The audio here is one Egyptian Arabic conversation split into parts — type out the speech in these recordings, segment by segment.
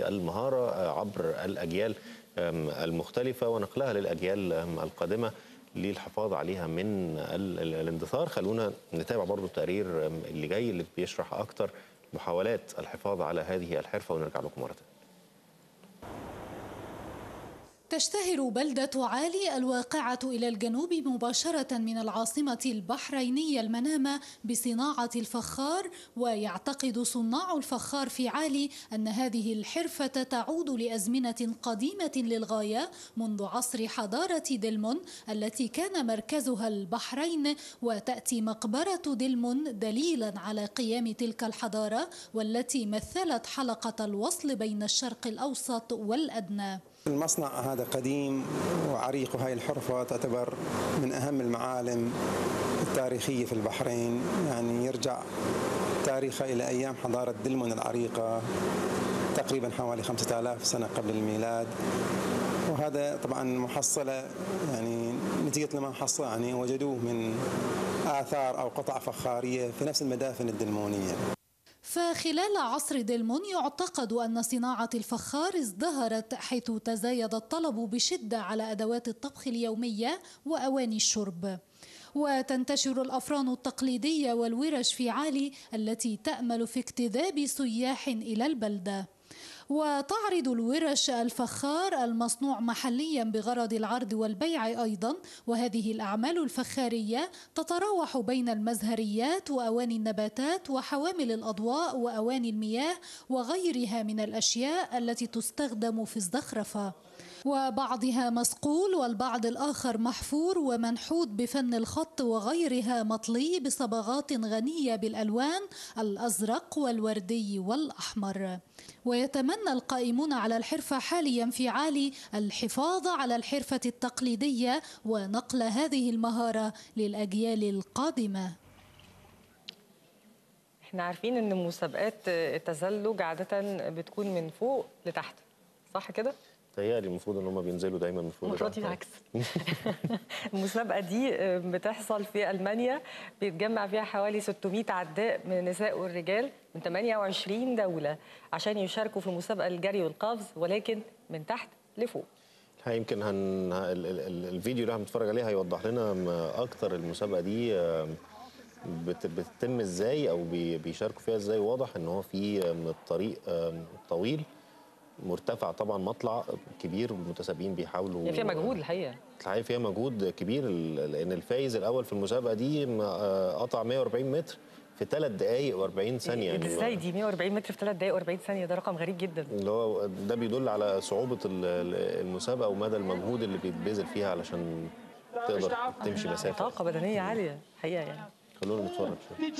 هذه المهارة عبر الأجيال المختلفة ونقلها للأجيال القادمة للحفاظ عليها من الاندثار خلونا نتابع برضو التقرير اللي جاي اللي بيشرح أكتر محاولات الحفاظ على هذه الحرفة ونرجع لكم مرة تانية تشتهر بلدة عالي الواقعة إلى الجنوب مباشرة من العاصمة البحرينية المنامة بصناعة الفخار ويعتقد صناع الفخار في عالي أن هذه الحرفة تعود لأزمنة قديمة للغاية منذ عصر حضارة دلمون التي كان مركزها البحرين وتأتي مقبرة دلمون دليلا على قيام تلك الحضارة والتي مثلت حلقة الوصل بين الشرق الأوسط والأدنى المصنع هذا قديم وعريق وهي الحرفة تعتبر من أهم المعالم التاريخية في البحرين يعني يرجع تاريخها إلى أيام حضارة دلمون العريقة تقريبا حوالي 5000 سنة قبل الميلاد وهذا طبعا محصلة يعني نتيجة لما حصل يعني وجدوه من آثار أو قطع فخارية في نفس المدافن الدلمونية فخلال عصر دلمون يعتقد أن صناعة الفخار ازدهرت حيث تزايد الطلب بشدة على أدوات الطبخ اليومية وأواني الشرب وتنتشر الأفران التقليدية والورش في عالي التي تأمل في اجتذاب سياح إلى البلدة وتعرض الورش الفخار المصنوع محليا بغرض العرض والبيع ايضا وهذه الاعمال الفخاريه تتراوح بين المزهريات واواني النباتات وحوامل الاضواء واواني المياه وغيرها من الاشياء التي تستخدم في الزخرفه وبعضها مسقول والبعض الآخر محفور ومنحوت بفن الخط وغيرها مطلي بصبغات غنية بالألوان الأزرق والوردي والأحمر ويتمنى القائمون على الحرفة حاليا في عالي الحفاظ على الحرفة التقليدية ونقل هذه المهارة للأجيال القادمة احنا عارفين ان مسابقات التزلج عادة بتكون من فوق لتحت صح كده؟ تهيألي المفروض ان هم بينزلوا دايما من فوق المفروض العكس المسابقه دي بتحصل في المانيا بيتجمع فيها حوالي 600 عداء من النساء والرجال من 28 دوله عشان يشاركوا في مسابقه الجري والقفز ولكن من تحت لفوق يمكن هن... ال... ال... الفيديو اللي هنتفرج عليه هيوضح لنا اكتر المسابقه دي بت... بتتم ازاي او بي... بيشاركوا فيها ازاي واضح ان هو في طريق طويل مرتفع طبعا مطلع كبير المتسابقين بيحاولوا يعني فيها مجهود الحقيقه الحقيقه فيها مجهود كبير لان الفايز الاول في المسابقه دي قطع 140 متر في 3 دقائق و40 ثانيه يعني ازاي دي 140 متر في 3 دقائق و40 ثانيه ده رقم غريب جدا اللي هو ده بيدل على صعوبه المسابقه ومدى المجهود اللي بيتبذل فيها علشان تقدر تمشي مسافه طاقه بدنيه عاليه حقيقه يعني خلونا نتفرج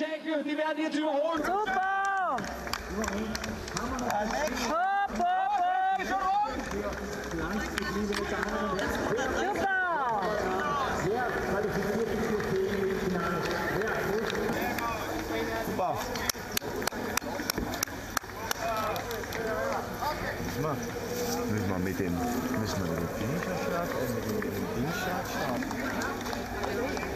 Müssen wir mit dem, müssen wir mit dem Finisher-Schlag und mit dem Dingschlag starten?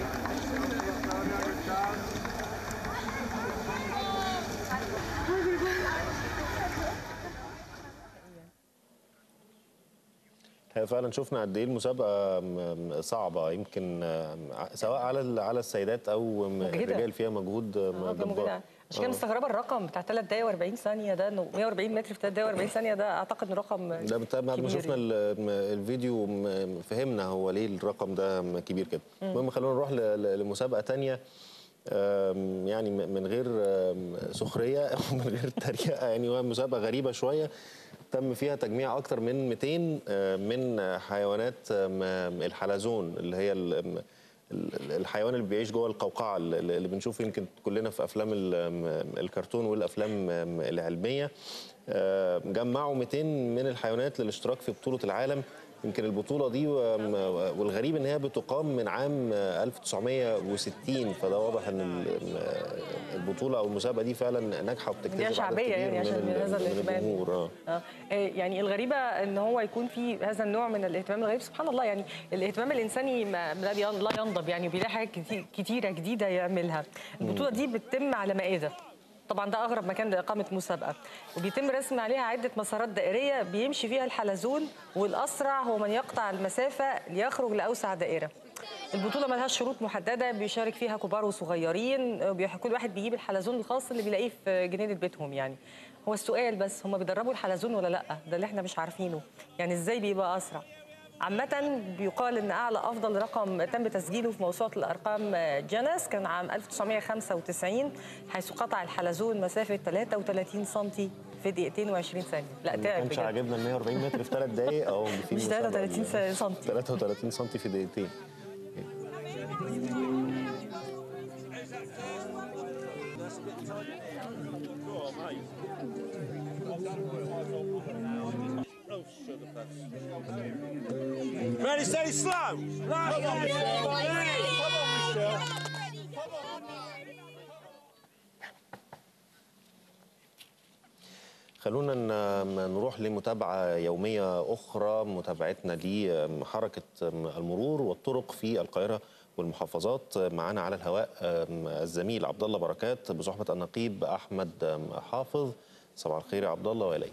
فعلا شفنا قد ايه المسابقه صعبه يمكن سواء على على السيدات او الرجال فيها مجهود جبار عشان كده مستغربه الرقم بتاع 3 دقايق و40 ثانيه ده انه 140 متر في 3 دقايق و40 ثانيه ده اعتقد انه رقم ده بعد ما شفنا الفيديو فهمنا هو ليه الرقم ده كبير كده المهم خلونا نروح لمسابقه ثانيه يعني من غير سخريه ومن غير تريقه يعني مسابقه غريبه شويه تم فيها تجميع اكتر من 200 من حيوانات الحلزون اللي هي الحيوان اللي بيعيش جوه القوقعه اللي بنشوفه يمكن كلنا في افلام الكرتون والافلام العلميه جمعوا 200 من الحيوانات للاشتراك في بطوله العالم يمكن البطوله دي والغريب ان هي بتقام من عام 1960 فده واضح ان البطوله او المسابقه دي فعلا ناجحه وبتكتسب عدد شعبيه يعني عشان من هذا الاهتمام آه. آه. يعني الغريبه ان هو يكون في هذا النوع من الاهتمام الغريب سبحان الله يعني الاهتمام الانساني ما لا ينضب يعني بيلاقي حاجات كتيره جديده يعملها البطوله دي بتتم على مائده طبعا ده اغرب مكان لاقامه مسابقه وبيتم رسم عليها عده مسارات دائريه بيمشي فيها الحلزون والاسرع هو من يقطع المسافه ليخرج لاوسع دائره البطوله ملهاش شروط محدده بيشارك فيها كبار وصغيرين بيح- كل واحد بيجيب الحلزون الخاص اللي بيلاقيه في جنينه بيتهم يعني هو السؤال بس هم بيدربوا الحلزون ولا لا ده اللي احنا مش عارفينه يعني ازاي بيبقى اسرع عامة بيقال ان اعلى افضل رقم تم تسجيله في موسوعة الارقام جينيس كان عام 1995 حيث قطع الحلزون مسافة 33 سم في دقيقتين و20 ثانية لا ما تعب كانش بجد عاجبنا ال 140 متر في ثلاث دقايق او في مش مسابقة 33 ال- سم 33 سم في دقيقتين Ready, steady, slow. خلونا ن- نروح لمتابعة يومية أخرى متابعتنا لحركة المرور والطرق في القاهرة والمحافظات معنا على الهواء الزميل عبد الله بركات بصحبة النقيب أحمد حافظ صباح الخير يا عبد الله وإليك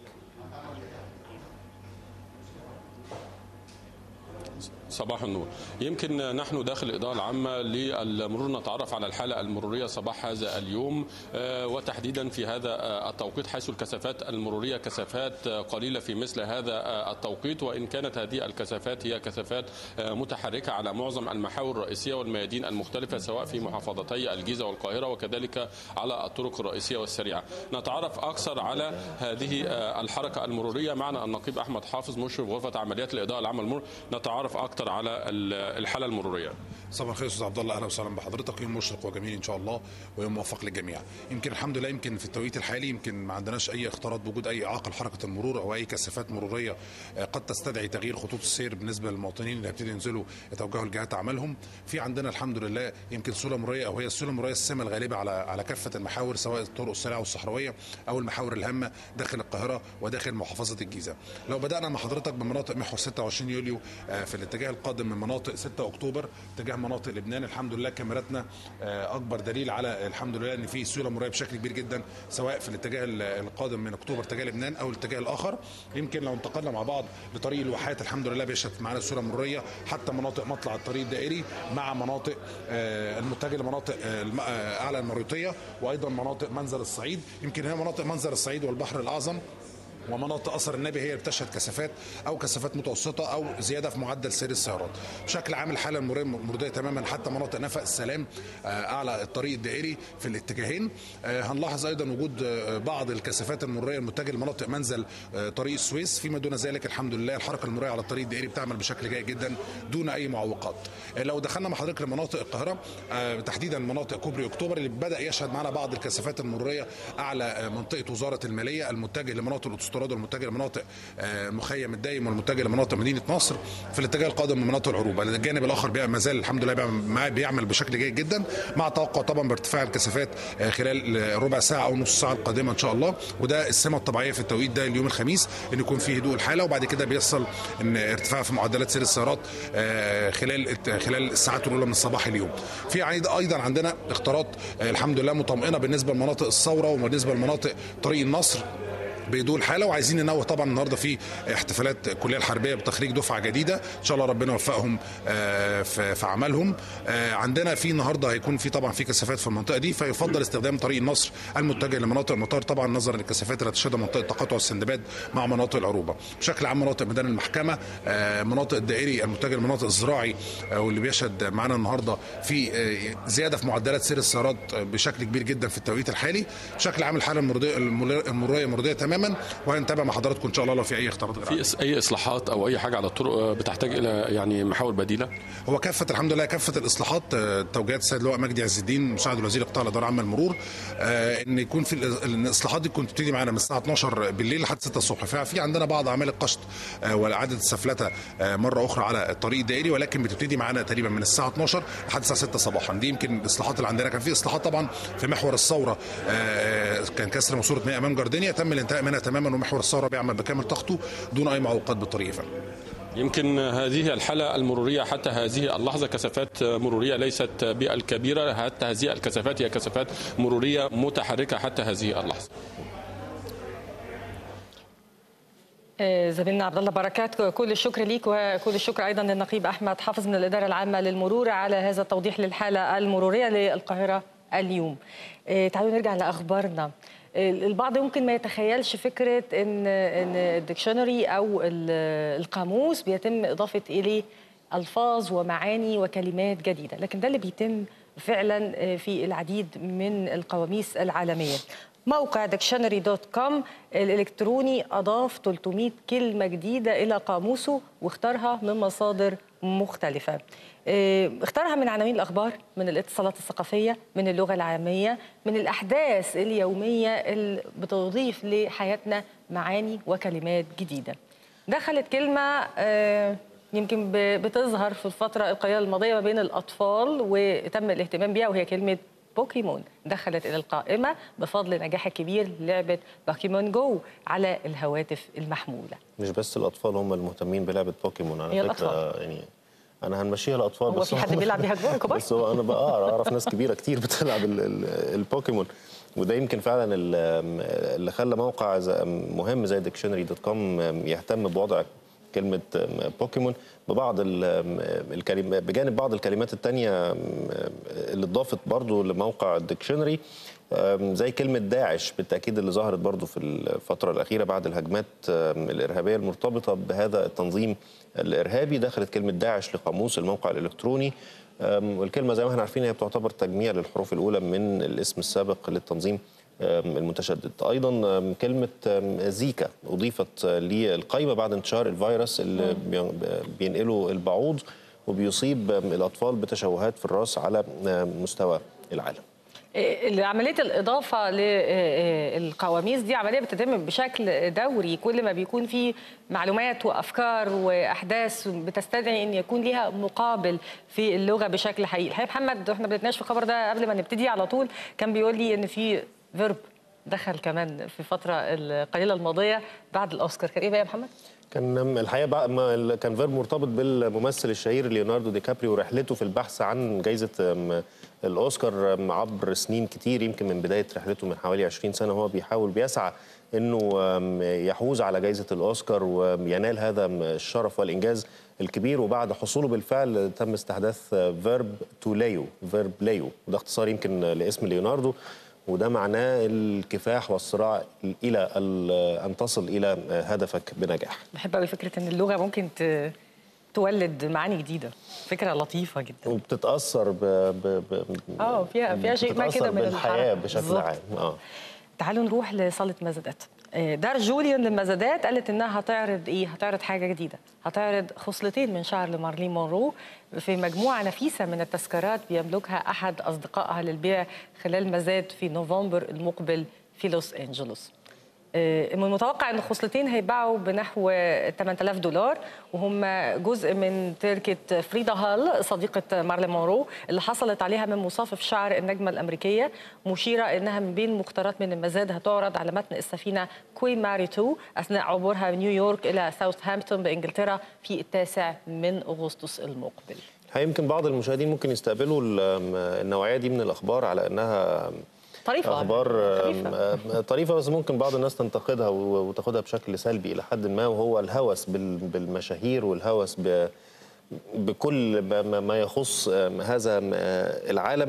صباح النور يمكن نحن داخل الإدارة العامة للمرور نتعرف على الحالة المرورية صباح هذا اليوم آه، وتحديدا في هذا آه، التوقيت حيث الكثافات المرورية كثافات آه، قليلة في مثل هذا آه، التوقيت وإن كانت هذه الكثافات هي كثافات آه، متحركة على معظم المحاور الرئيسية والميادين المختلفة سواء في محافظتي الجيزة والقاهرة وكذلك على الطرق الرئيسية والسريعة نتعرف أكثر على هذه آه، الحركة المرورية معنا النقيب أحمد حافظ مشرف غرفة عمليات الإدارة العامة للمرور نتعرف أكثر على ال- الحالة المرورية صباح الخير استاذ عبد الله اهلا وسهلا بحضرتك يوم مشرق وجميل ان شاء الله ويوم موفق للجميع يمكن الحمد لله يمكن في التوقيت الحالي يمكن ما عندناش اي اختراط بوجود اي اعاقه لحركه المرور او اي كثافات مروريه آه، قد تستدعي تغيير خطوط السير بالنسبه للمواطنين اللي هيبتدوا ينزلوا يتوجهوا لجهات اعمالهم في عندنا الحمد لله يمكن سيوله مروريه او هي السيوله المروريه السمه الغالبه على على كافه المحاور سواء الطرق السريعه والصحراويه او المحاور الهامه داخل القاهره وداخل محافظه الجيزه لو بدانا مع حضرتك بمناطق محور 26 يوليو آه، في الاتجاه القادم من مناطق 6 اكتوبر اتجاه مناطق لبنان الحمد لله كاميراتنا آه، اكبر دليل على الحمد لله ان في سيوله مروريه بشكل كبير جدا سواء في الاتجاه ال- القادم من اكتوبر اتجاه لبنان او الاتجاه الاخر يمكن لو انتقلنا مع بعض لطريق الواحات الحمد لله بيشهد معانا سيوله مروريه حتى مناطق مطلع الطريق الدائري مع مناطق آه، المتجه لمناطق آه، الم- آه، اعلى المريوطيه وايضا مناطق منزل الصعيد يمكن هي مناطق منزل الصعيد والبحر الاعظم ومناطق اثر النبي هي اللي بتشهد كثافات او كثافات متوسطه او زياده في معدل سير السيارات بشكل عام الحاله المروريه مرضيه تماما حتى مناطق نفق السلام آه، اعلى الطريق الدائري في الاتجاهين آه، هنلاحظ ايضا وجود آه، بعض الكثافات المروريه المتجهه لمناطق منزل آه، طريق السويس فيما دون ذلك الحمد لله الحركه المروريه على الطريق الدائري بتعمل بشكل جيد جدا دون اي معوقات آه، لو دخلنا مع حضرتك لمناطق القاهره آه، تحديدا مناطق كوبري اكتوبر اللي بدا يشهد معنا بعض الكثافات المروريه اعلى آه، منطقه وزاره الماليه المتجه لمناطق الاوتوستراد والمتجه لمناطق آه، مخيم الدايم والمتجه لمناطق مدينه نصر في الاتجاه القادم من مناطق العروبه الجانب الاخر بيع- ما زال الحمد لله بيعمل, مع- بيعمل بشكل جيد جدا مع توقع طبعا بارتفاع الكثافات آه، خلال آه، ربع ساعه او نص ساعه القادمه ان شاء الله وده السمه الطبيعيه في التوقيت ده اليوم الخميس ان يكون فيه هدوء الحاله وبعد كده بيحصل ان ارتفاع في معدلات سير السيارات آه، خلال الت- خلال الساعات الاولى من صباح اليوم في عيد- ايضا عندنا اختراط آه، الحمد لله مطمئنه بالنسبه لمناطق الثوره وبالنسبه لمناطق طريق النصر بيدور الحاله وعايزين ننوه طبعا النهارده في احتفالات الكليه الحربيه بتخريج دفعه جديده ان شاء الله ربنا يوفقهم آه، في في عملهم آه، عندنا في النهارده هيكون في طبعا في كثافات في المنطقه دي فيفضل استخدام طريق النصر المتجه لمناطق المطار طبعا نظرا للكثافات اللي هتشهدها منطقه تقاطع السندباد مع مناطق العروبه بشكل عام مناطق ميدان المحكمه آه، مناطق الدائري المتجه لمناطق الزراعي آه، واللي بيشهد معانا النهارده في آه، زياده في معدلات سير السيارات آه، بشكل كبير جدا في التوقيت الحالي بشكل عام الحاله المرضيه المروريه مرضيه تماما وهنتابع مع حضراتكم ان شاء الله لو في اي اختراط غير في إس- أي إصلاحات أو أي حاجة على الطرق آه، بتحتاج إلى يعني محاور بديلة هو كافه الحمد لله كافه الاصلاحات آه، توجيهات السيد اللواء مجدي عز الدين مساعد وزير قطاع الاداره العامه للمرور آه، ان يكون في الإص- الاصلاحات دي كنت تبتدي معانا من الساعه 12 بالليل لحد 6 الصبح ففي عندنا بعض اعمال القشط آه، واعاده السفلته آه، مره اخرى على الطريق الدائري ولكن بتبتدي معانا تقريبا من الساعه 12 لحد الساعه 6 صباحا دي يمكن الاصلاحات اللي عندنا كان في اصلاحات طبعا في محور الثوره آه، كان كسر ماسوره ماء امام جاردينيا تم الانتهاء منها تماما ومحور الثوره بيعمل بكامل طاقته دون اي معوقات بالطريق يا فندم يمكن هذه الحالة المرورية حتى هذه اللحظة كثافات مرورية ليست بالكبيرة حتى هذه الكثافات هي كثافات مرورية متحركة حتى هذه اللحظة آه، زميلنا عبد الله بركات كل الشكر ليك وكل الشكر ايضا للنقيب احمد حافظ من الاداره العامه للمرور على هذا التوضيح للحاله المروريه للقاهره اليوم. آه، تعالوا نرجع لاخبارنا. آه، البعض يمكن ما يتخيلش فكره ان ان الديكشنري او ال- القاموس بيتم اضافه اليه الفاظ ومعاني وكلمات جديده، لكن ده اللي بيتم فعلا في العديد من القواميس العالميه. موقع ديكشنري دوت كوم الإلكتروني أضاف 300 كلمة جديدة إلى قاموسه واختارها من مصادر مختلفة إيه، اختارها من عناوين الأخبار من الاتصالات الثقافية من اللغة العامية من الأحداث اليومية اللي بتضيف لحياتنا معاني وكلمات جديدة دخلت كلمة آه، يمكن ب- بتظهر في الفترة القليلة الماضية ما بين الأطفال وتم الاهتمام بها وهي كلمة بوكيمون دخلت إلى القائمة بفضل نجاح كبير للعبة بوكيمون جو على الهواتف المحمولة مش بس الاطفال هم المهتمين بلعبه بوكيمون على هي فكره الأطفال. يعني انا هنمشيها الاطفال هو بس في حد بيلعب بيها كبار- كبار؟ بس هو انا بقى أعرف- اعرف ناس كبيره كتير بتلعب ال- ال- البوكيمون وده يمكن فعلا ال- اللي خلى موقع زي- مهم زي ديكشنري دوت كوم يهتم بوضع كلمه بوكيمون ببعض الكلمات بجانب بعض الكلمات التانية اللي اتضافت برضو لموقع الديكشنري زي كلمة داعش بالتأكيد اللي ظهرت برضو في الفترة الأخيرة بعد الهجمات الإرهابية المرتبطة بهذا التنظيم الإرهابي دخلت كلمة داعش لقاموس الموقع الإلكتروني أم، والكلمة زي ما احنا عارفين هي بتعتبر تجميع للحروف الأولى من الاسم السابق للتنظيم أم، المتشدد أيضا أم، كلمة أم، زيكا أضيفت للقائمة بعد انتشار الفيروس اللي بي- بينقله البعوض وبيصيب أم، الأطفال بتشوهات في الرأس على أم، مستوى العالم إيه، عملية الإضافة للقواميس دي عملية بتتم بشكل دوري كل ما بيكون في معلومات وأفكار وأحداث بتستدعي أن يكون ليها مقابل في اللغة بشكل حقيقي الحقيقة محمد احنا بنتناقش في الخبر ده قبل ما نبتدي على طول كان بيقول لي أن في فيرب دخل كمان في الفترة القليلة الماضية بعد الأوسكار كان إيه بقى يا محمد؟ كان الحقيقه بقى ما كان فيرب مرتبط بالممثل الشهير ليوناردو دي كابريو ورحلته في البحث عن جائزه أم، الاوسكار أم، عبر سنين كتير يمكن من بدايه رحلته من حوالي 20 سنه هو بيحاول بيسعى انه أم، يحوز على جائزه الاوسكار وينال هذا أم، الشرف والانجاز الكبير وبعد حصوله بالفعل تم استحداث فيرب تو لايو فيرب لايو وده اختصار يمكن لاسم ليوناردو وده معناه الكفاح والصراع الى ال- ان تصل الى هدفك بنجاح بحب قوي فكرة أن اللغة ممكن ت- تولد معاني جديدة فكرة لطيفة جدا وبتتاثر ب... ب... ب... اه فيها فيها شيء ما بتتأثر كده من بالحياه الحركة. بشكل بالظبط. عام اه تعالوا نروح لصالة مزادات آه، دار جوليان للمزادات قالت انها هتعرض ايه هتعرض حاجه جديده هتعرض خصلتين من شعر لمارلين مونرو في مجموعه نفيسه من التذكارات بيملكها احد اصدقائها للبيع خلال مزاد في نوفمبر المقبل في لوس انجلوس آه، من المتوقع ان الخصلتين هيباعوا بنحو 8000 دولار وهم جزء من تركه فريدا هال صديقه مارلين مونرو اللي حصلت عليها من مصافف شعر النجمه الامريكيه مشيره انها من بين مقترات من المزاد هتعرض على متن السفينه كوين ماري 2 اثناء عبورها من نيويورك الى ساوثهامبتون بانجلترا في التاسع من اغسطس المقبل. الحقيقة يمكن بعض المشاهدين ممكن يستقبلوا ال- النوعيه دي من الاخبار على انها طريفه اخبار طريفة. آم، طريفه بس ممكن بعض الناس تنتقدها و- وتاخدها بشكل سلبي الى حد ما وهو الهوس بال- بالمشاهير والهوس ب بكل ما- ما ما يخص آم، هذا آم، آه، العالم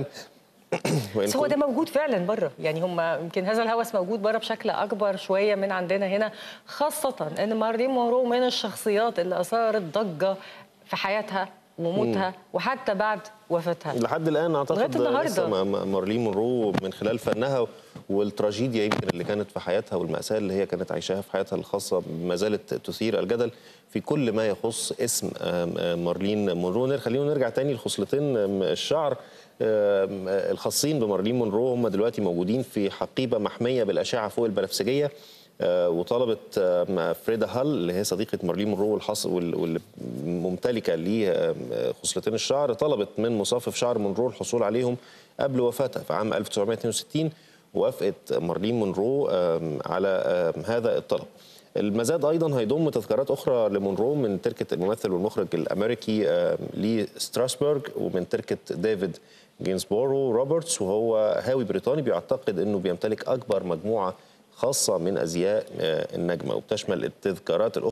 وإن بس هو كنت- ده موجود فعلا بره يعني هم يمكن هذا الهوس موجود بره بشكل اكبر شويه من عندنا هنا خاصه ان مارلين مونرو من الشخصيات اللي اثارت ضجه في حياتها وموتها وحتى بعد وفاتها لحد الان اعتقد لغاية النهاردة. لسه ما- ما- مارلين مونرو من خلال فنها والتراجيديا يمكن اللي كانت في حياتها والمأساة اللي هي كانت عايشاها في حياتها الخاصة ما زالت تثير الجدل في كل ما يخص اسم آم، آم، مارلين مونرو خلينا نرجع تاني لخصلتين آم، الشعر آم، آه، الخاصين بمارلين مونرو هم دلوقتي موجودين في حقيبة محمية بالأشعة فوق البنفسجية آه، وطلبت آم، فريدا هال اللي هي صديقة مارلين مونرو والحص وال- واللي ممتلكة لخصلتين الشعر طلبت من مصافف شعر مونرو الحصول عليهم قبل وفاتها في عام 1962 وافقت مارلين مونرو آم، على آم، هذا الطلب المزاد ايضا هيضم تذكارات اخرى لمونرو من تركه الممثل والمخرج الامريكي آه، لي ستراسبرغ ومن تركه ديفيد جينسبورو روبرتس وهو هاوي بريطاني بيعتقد انه بيمتلك اكبر مجموعه خاصه من ازياء آه، النجمه وبتشمل التذكارات الاخرى